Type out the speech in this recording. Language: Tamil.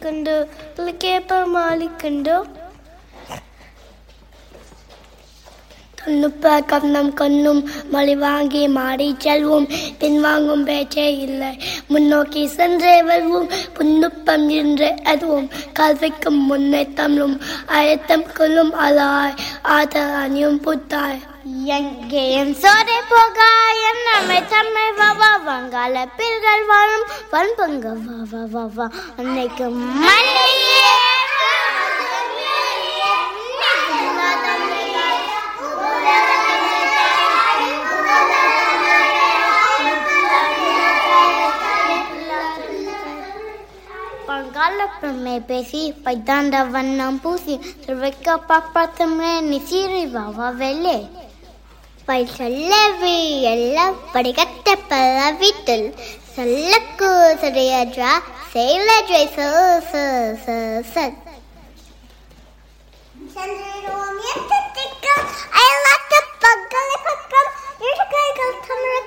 മാലിക്കുണ്ടോ കേപ്പ മാലിക്കുണ്ടോ தொன்னுப்ப கண்ணம் கண்ணும் மொழி வாங்கி மாடி செல்வோம் பின்வாங்கும் பேச்சே இல்லை முன்னோக்கி சென்றே வருவோம் புன்னுப்பம் என்று எதுவும் கல்விக்கும் முன்னே தமிழும் அழுத்தம் கொள்ளும் அலாய் ஆதல் அணியும் புத்தாய் எங்கேயும் சோரை போகாயம் நம்மை தம்மை வா வா வங்காள பில்கள் வாழும் வன்பங்க வா வா வா வா அன்னைக்கு மல்லியே பங்காள பெருமை பேசி பைத்தாண்ட வண்ணம் பூசி திருவைக்க பாப்பாத்தமே நிசீரி வாவா வெள்ளே பை சொல்லவி எல்லாம் படிக்கட்ட பல வீட்டில் சொல்லக்கு சரியஜா செயலஜை ச ச ச ச